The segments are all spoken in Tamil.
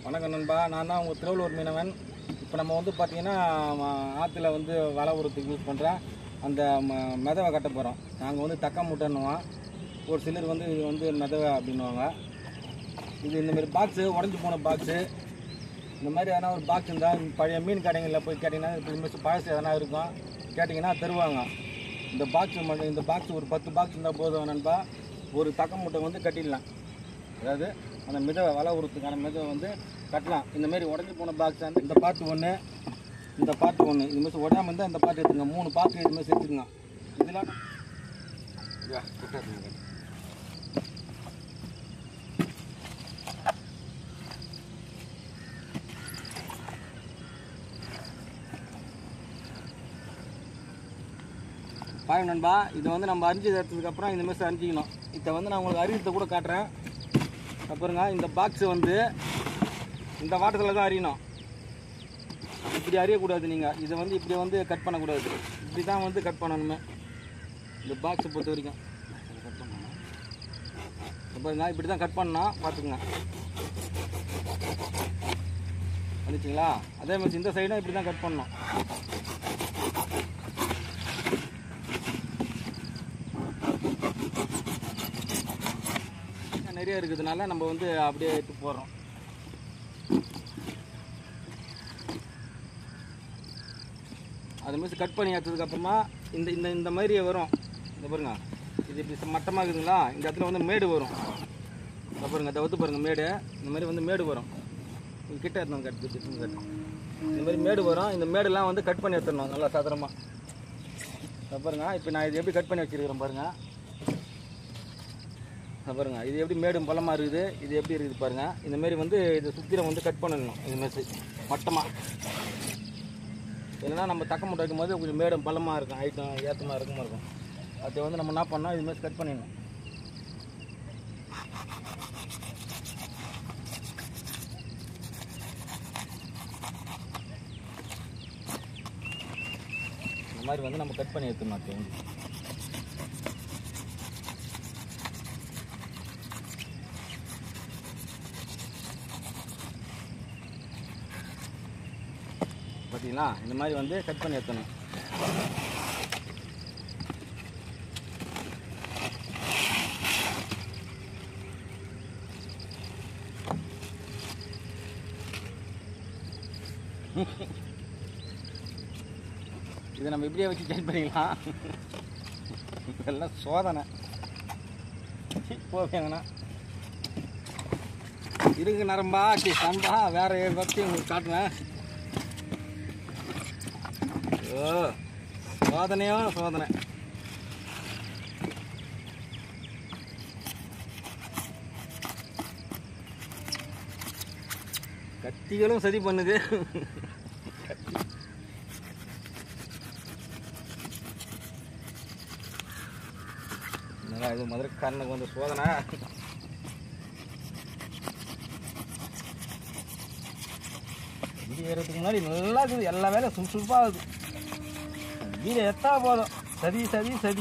வணக்கம் நண்பா நான் தான் உங்கள் திருவள்ளூர் மீனவன் இப்போ நம்ம வந்து பார்த்தீங்கன்னா ஆற்றுல வந்து வலை உரத்துக்கு யூஸ் பண்ணுற அந்த ம- மெதவை கட்ட போகிறோம் நாங்கள் வந்து தக்க மூட்டைன்னுவோம் ஒரு சிலர் வந்து இது வந்து மெதவை அப்படின்னுவாங்க இது இந்த மாதிரி பாக்ஸு உடஞ்சி போன பாக்ஸு இந்த மாதிரி எதனா ஒரு பாக்ஸ் இருந்தால் பழைய மீன் கடைகளில் போய் கேட்டிங்கன்னா இது மாதிரி பழசு எதனா இருக்கும் கேட்டிங்கன்னா தருவாங்க இந்த பாக்ஸ் மட்டும் இந்த பாக்ஸ் ஒரு பத்து பாக்ஸ் இருந்தால் போதும் நண்பா ஒரு தக்க மூட்டை வந்து கட்டிடலாம் அதாவது அந்த மிதவை வலை உரத்துக்கான மிதவை வந்து கட்டலாம் இந்த மாதிரி உடஞ்சி போன பாக்ஸ் வந்து இந்த பாட்டு ஒன்று இந்த பாட்டு ஒன்று இது மாதிரி உடையாம இருந்தால் இந்த பாட்டு எடுத்துங்க மூணு பாட்டு இது மாதிரி சேர்த்துக்குங்க இதெல்லாம் யா, கிட்ட இருங்க. பாருங்க நண்பா இது வந்து நம்ம அரிஞ்சு எடுத்ததுக்கப்புறம் இந்த மாதிரி அரிஞ்சிக்கணும் இதை வந்து நான் உங்களுக்கு அரிஞ்சத்தை கூட காட்டுறேன் அப்புறங்க இந்த பாக்ஸ் வந்து இந்த வாட்டத்தில் தான் அறியணும் இப்படி அறியக்கூடாது நீங்கள் இதை வந்து இப்படி வந்து கட் பண்ணக்கூடாது இப்படி தான் வந்து கட் பண்ணணுமே இந்த பாக்ஸை பொறுத்த வரைக்கும் கட் பண்ணணும் பாருங்க இப்படி தான் கட் பண்ணணும் பார்த்துக்குங்க வந்துச்சுங்களா அதே மாதிரி இந்த சைடும் இப்படி தான் கட் பண்ணணும் நிறைய இருக்கிறதுனால நம்ம வந்து அப்படியே எடுத்து போடுறோம் அது மாதிரி கட் பண்ணி எடுத்ததுக்கப்புறமா இந்த இந்த இந்த மாதிரி வரும் இந்த பாருங்க இது இப்படி மட்டமாக இருக்குதுங்களா இந்த இடத்துல வந்து மேடு வரும் இந்த பாருங்க அதை ஒத்து பாருங்க மேடு இந்த மாதிரி வந்து மேடு வரும் இது கிட்ட எடுத்தோம் கட் கட் கட் இந்த மாதிரி மேடு வரும் இந்த மேடெல்லாம் வந்து கட் பண்ணி எடுத்துடணும் நல்லா சாதாரணமாக இதை பாருங்க இப்போ நான் இது எப்படி கட் பண்ணி வச்சிருக்கிறேன் பாருங்க இதை பாருங்க இது எப்படி மேடும் பள்ளமாக இருக்குது இது எப்படி இருக்குது பாருங்க இந்த மாதிரி வந்து இது சுத்திரம் வந்து கட் பண்ணணும் இது மாதிரி மட்டமாக இல்லைன்னா நம்ம தக்க முட்டை வைக்கும் போது கொஞ்சம் மேடும் பள்ளமாக இருக்கும் ஹைட்டும் ஏற்றமாக இருக்குமா இருக்கும் அதை வந்து நம்ம என்ன பண்ணோம் இது மாதிரி கட் பண்ணிடணும் இந்த மாதிரி வந்து நம்ம கட் பண்ணி எடுத்துடணும் அது வந்து பார்த்தீங்களா இந்த மாதிரி வந்து கட் பண்ணி எடுத்தணும் இதை நம்ம இப்படியே வச்சு சேஞ்ச் பண்ணிக்கலாம் இதெல்லாம் சோதனை போவேங்கண்ணா இருக்கு நரம்பா சி நண்பா வேற பற்றி உங்களுக்கு காட்டுவேன் ஓ சோதனையோ சோதனை கத்திகளும் சதி பண்ணுது என்னடா இது மதுரைக்காரனுக்கு வந்து சோதனை வீடு ஏறதுக்கு முன்னாடி நல்லா இருக்குது எல்லா வேலையும் சுறுசுறுப்பாக இருக்குது வீடு எத்தா போதும் சதி சதி சதி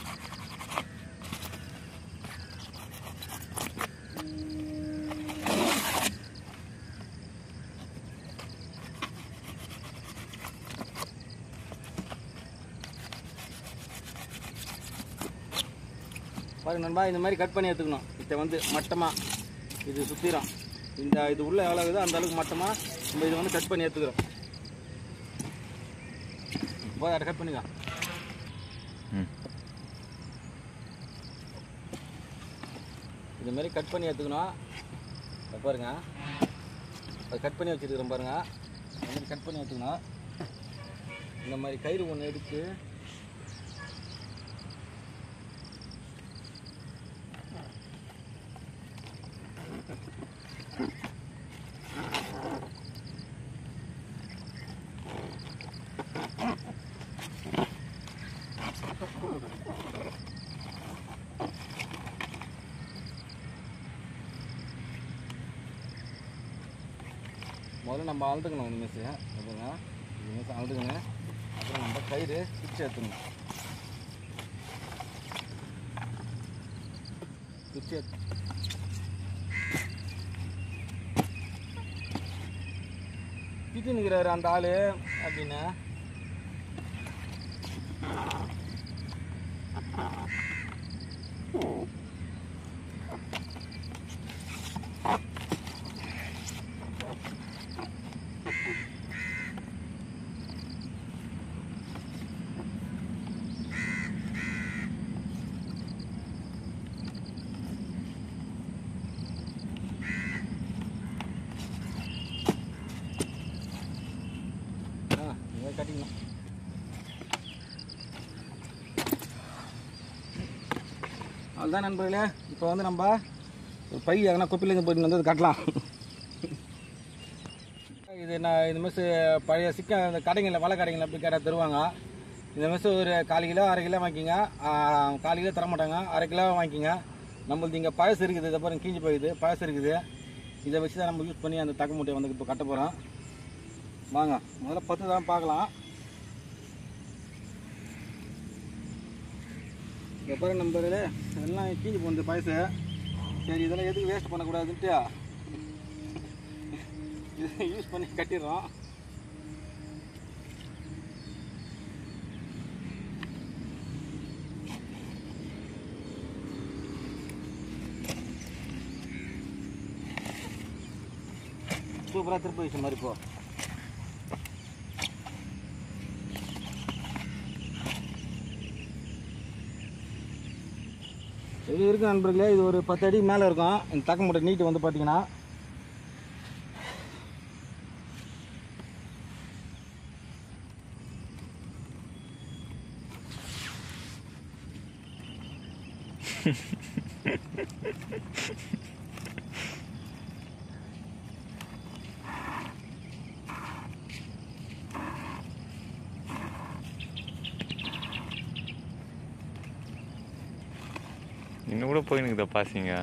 பாருங்க நண்பா இந்த மாதிரி கட் பண்ணி எடுத்துக்கணும் இதை வந்து மட்டமாக இது சுத்திரம் இந்த இது உள்ள எவ்வளோ இருக்குதோ அந்த அளவுக்கு மட்டமாக நம்ம இதை வந்து கட் பண்ணி எடுத்துக்கிறோம் போய் அதை கட் பண்ணிக்கோ இது மாதிரி கட் பண்ணி எடுத்துக்கணும் இதை பாருங்க அது கட் பண்ணி வச்சுருக்கிறோம் பாருங்க இந்த மாதிரி கட் பண்ணி எடுத்துக்கணும் இந்த மாதிரி கயிறு ஒன்று எடுத்து முதல்ல நம்ம அழுதுக்கணும் இந்த மிஸ் ஓகேங்க இந்த மிஸ் அழுதுங்க அப்புறம் நம்ம கயிறு பிச்சு எடுத்துக்கணும் பிச்சு எடுத்து திட்டு நிற்கிறாரு அந்த ஆள் அப்படின்னு ஆ இதை கட்டிக்கணும் அதுதான் நண்பர்களே இப்போ வந்து நம்ம ஒரு பை எதனா குப்பையிலேருந்து போயிட்டு வந்து அது கட்டலாம் இது நான் இந்த மிஸ் பழைய சிக்க இந்த கடைங்களில் வலை கடைங்களில் போய் கேட்டால் தருவாங்க இந்த மிஸ் ஒரு கால் கிலோ அரை கிலோ வாங்கிக்கிங்க ஆ, கால் கிலோ தர மாட்டாங்க அரை கிலோ வாங்கிக்கிங்க நம்மளுது இங்கே பழசு இருக்குது இதை பாருங்க கீஞ்சி போயிடுது பழசு இருக்குது இதை வச்சு தான் நம்ம யூஸ் பண்ணி அந்த தக்க மூட்டையை வந்து இப்போ கட்ட போகிறோம் வாங்க முதல்ல பத்து தான் பார்க்கலாம் இங்கே பாருங்க நம்பர்களே எல்லாம் கீஞ்சி போகுது பழசு சரி இதெல்லாம் எதுக்கு வேஸ்ட் பண்ணக்கூடாதுன்ட்டு இதை யூஸ் பண்ணி கட்டிடுறோம் சூப்பராக திருப்பி வச்ச மாதிரி இப்போ இது இருக்கு நண்பர்களே இது ஒரு பத்து அடி மேலே இருக்கும் இந்த தக்க மூட்டை நீட்டு வந்து பார்த்தீங்கன்னா இன்னும் கூட போயினுக்குதா பாசிங்க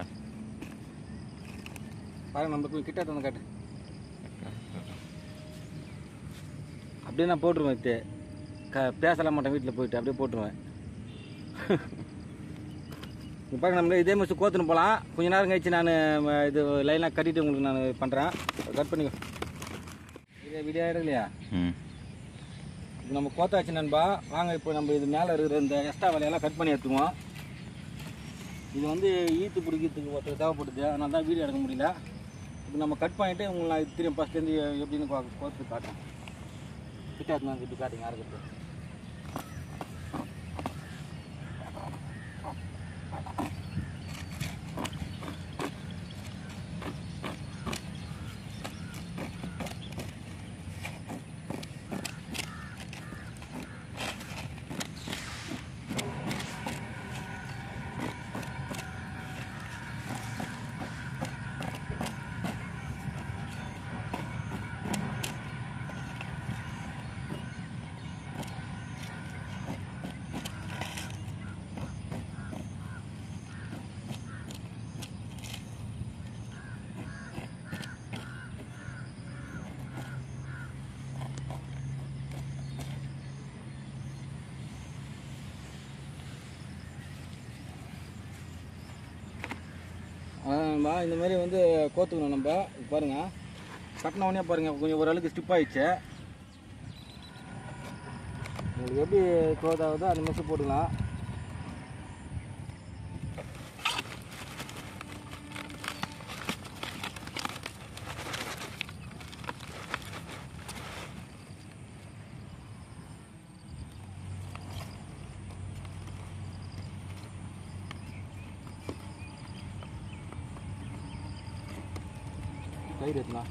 பாருங்க நம்ம கொஞ்சம் கிட்ட வந்து காட்டு அப்படியே நான் போட்டுருவேன் தே க பேசலாம் மாட்டேன் வீட்டில் போயிட்டு அப்படியே போட்டுருவேன் இப்போ பாருங்க நம்ம இதே மாதிரி கோத்துன்னு போகலாம் கொஞ்ச நேரம் கழிச்சு நான் இது லைனாக கட்டிட்டு உங்களுக்கு நான் பண்ணுறேன் கட் பண்ணிக்கோ இதே வீடியோ ஆகிடும் இல்லையா ம் இப்போ நம்ம கோத்தாச்சு நண்பா வாங்க இப்போ நம்ம இது மேலே இருக்கிற இந்த எக்ஸ்ட்ரா வேலையெல்லாம் கட் பண்ணி எடுத்துக்குவோம் இது வந்து ஈத்து பிடிக்கிறதுக்கு ஒருத்தர் தேவைப்படுது அதனால தான் வீடியோ எடுக்க முடியல இப்போ நம்ம கட் பண்ணிவிட்டு உங்களை நான் திரும்ப ஃபஸ்ட்லேருந்து எப்படின்னு கோ- கோத்து காட்டுறேன் கிட்ட எடுத்துன்னு வந்து இப்படி காட்டுங்க யாருக்கு அதான்பா இந்த மாதிரி வந்து கோத்துக்கணும் நம்ம இப்ப பாருங்க கட்டின உடனே பாருங்க கொஞ்சம் ஓரளவுக்கு ஸ்டிப் ஆயிடுச்சு உங்களுக்கு எப்படி கோதாகுதோ அந்த மாதிரி போட்டுக்கலாம் கயிறு எடுத்துலாம்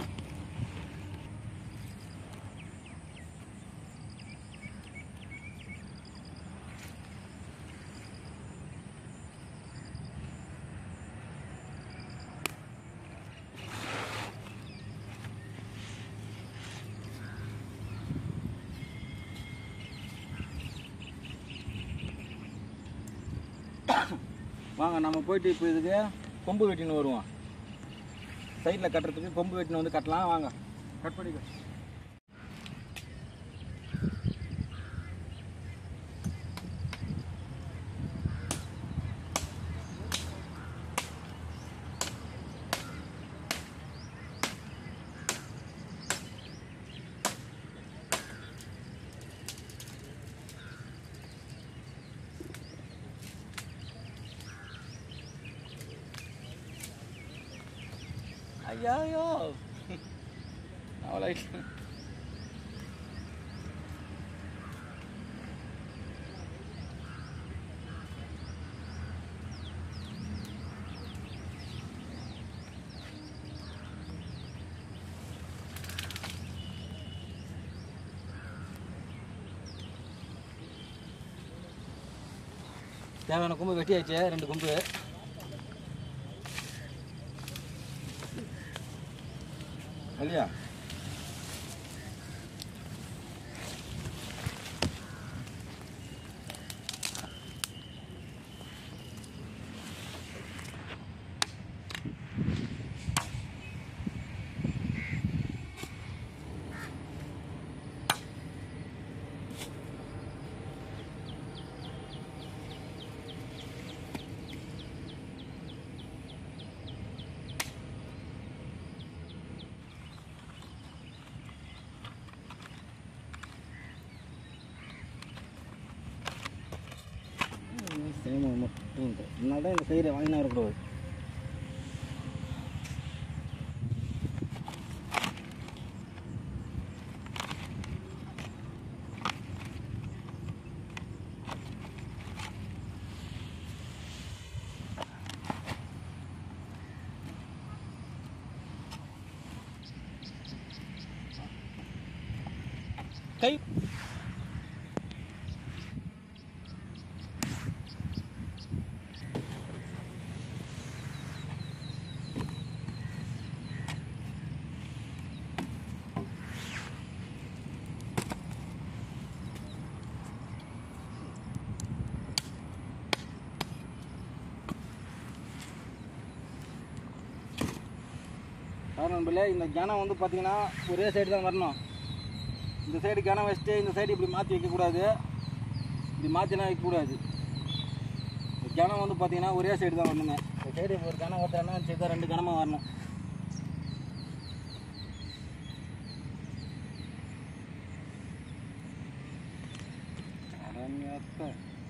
வாங்க நம்ம போயிட்டு இப்போ இதுக்கு கொம்பு வெட்டின்னு வருவோம் சைடில் கட்டுறதுக்கு கொம்பு வெட்டின்னு வந்து கட்டலாம் வாங்க கட் பண்ணிக்க ஐயாயோ அவ்வளோ தேவையான கொம்பு வெட்டியாச்சு ரெண்டு கொம்பு இல்லையா சேமம் மட்டும் அதனால தான் இந்த சைடை வாங்கினா இருக்கக்கூடாது கை நண்பர்களே இந்த கனம் வந்து பார்த்தீங்கன்னா ஒரே சைடு தான் வரணும் இந்த சைடு கனம் வச்சுட்டு இந்த சைடு இப்படி மாற்றி வைக்கக்கூடாது இப்படி மாற்றிலாம் வைக்கக்கூடாது இந்த கனம் வந்து பார்த்தீங்கன்னா ஒரே சைடு தான் வரணுங்க இந்த சைடு ஒரு கனம் ஓட்டுறேன்னா இந்த சைடு தான் ரெண்டு கனமாக வரணும் அடங்கப்பா.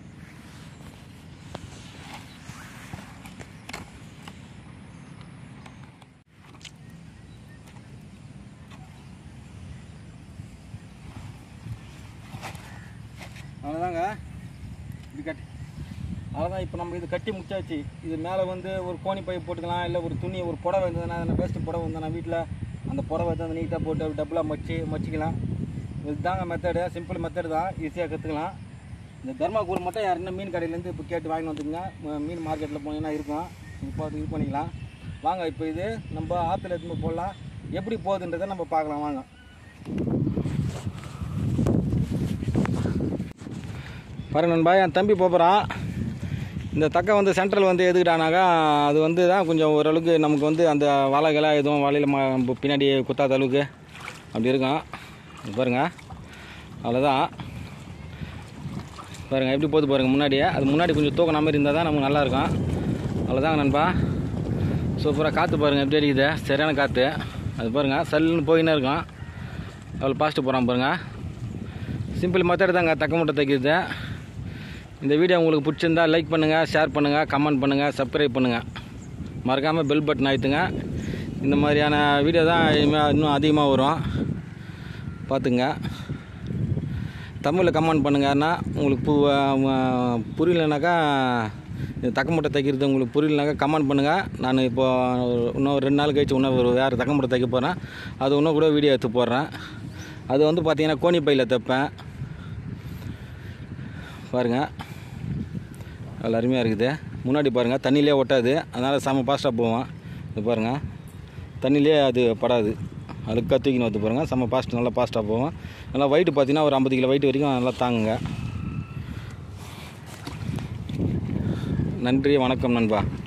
அவ்வளோதாங்க இது கட்டி அவ்வளோதான் இப்போ நம்ம இது கட்டி முடிச்சாச்சு இது மேலே வந்து ஒரு கோணி பை போட்டுக்கலாம் இல்லை ஒரு துணி ஒரு புடவை இருந்ததுன்னா அந்த வேஸ்ட்டு புடவை இருந்ததுன்னா வீட்டில் அந்த புடவை எடுத்து அந்த நீட்டாக போட்டு அப்படி டப்புலாம் மச்சி மச்சிக்கலாம் இதுதாங்க மெத்தடு சிம்பிள் மெத்தடு தான் ஈஸியாக கற்றுக்கலாம் இந்த தர்மாக்கூர் மட்டும் யாருன்னா மீன் கடையிலேருந்து இப்போ கேட்டு வாங்கிட்டு வந்துக்குங்க ம- மீன் மார்க்கெட்டில் போனீங்கன்னா இருக்கும் இப்போ அது இது பண்ணிக்கலாம் வாங்க இப்போ இது நம்ம ஆற்றுல எடுத்து போய் போடலாம் எப்படி போகுதுன்றதை நம்ம பார்க்கலாம் வாங்க பாருங்க நண்பா என் தம்பி போகிறான் இந்த தக்கை வந்து சென்ட்ரல் வந்து எதுக்கிட்டானாக்கா அது வந்து தான் கொஞ்சம் ஓரளவுக்கு நமக்கு வந்து அந்த வலைகளை எதுவும் வலையில் ம பின்னாடி குத்தாத அளவுக்கு அப்படி இருக்கும் இது பாருங்க அவ்வளோதான் பாருங்கள் எப்படி போகுது பாருங்கள் முன்னாடியே அது முன்னாடி கொஞ்சம் தூக்கின மாதிரி இருந்தால் தான் நமக்கு நல்லாயிருக்கும் அவ்வளோதாங்க நண்பா சூப்பராக காற்று பாருங்கள் எப்படி அடிக்குது சரியான காற்று அது பாருங்கள் சல்லுன்னு போயின்னே இருக்கும் எவ்வளோ பாஸ்ட்டு போகிறான் பாருங்கள் சிம்பிள் மெத்தட் தாங்க தக்க மூட்டை தைக்கிறது இந்த வீடியோ உங்களுக்கு பிடிச்சிருந்தா லைக் பண்ணுங்கள் ஷேர் பண்ணுங்கள் கமெண்ட் பண்ணுங்கள் சப்ஸ்கிரைப் பண்ணுங்கள் மறக்காமல் பெல் பட்டன் அழுத்துங்க இந்த மாதிரியான வீடியோ தான் இனிமே இன்னும் அதிகமாக வரும் பார்த்துங்க தமிழில் கமெண்ட் பண்ணுங்கன்னா உங்களுக்கு பு அஹ் புரியலனாக்கா இந்த தக்க மூட்டை தைக்கிறது உங்களுக்கு புரியலனாக்கா கமெண்ட் பண்ணுங்கள் நான் இப்போ இன்னும் ஒரு ரெண்டு நாள் கழிச்சு இன்னும் ஒரு வேறு தக்க மூட்டை தைக்க போகிறேன் அது இன்னும் கூட வீடியோ எடுத்து போடுறேன் அது வந்து பார்த்தீங்கன்னா கோணி பையில் தைப்பேன் பாருங்கள் அவ்வளோ அருமையாக இருக்குது முன்னாடி பாருங்கள் தண்ணியிலே ஒட்டாது அதனால் செம ஃபாஸ்ட்டாக போவோம் இது பாருங்கள் தண்ணியிலே அது படாது அழுக்கா தூக்கின்னு வந்து பாருங்கள் செம்ம ஃபாஸ்ட் நல்லா ஃபாஸ்ட்டாக போவோம் நல்லா வெயிட் பார்த்தீங்கன்னா ஒரு ஐம்பது கிலோ வெயிட் வரைக்கும் நல்லா தாங்குங்க நன்றி வணக்கம் நண்பா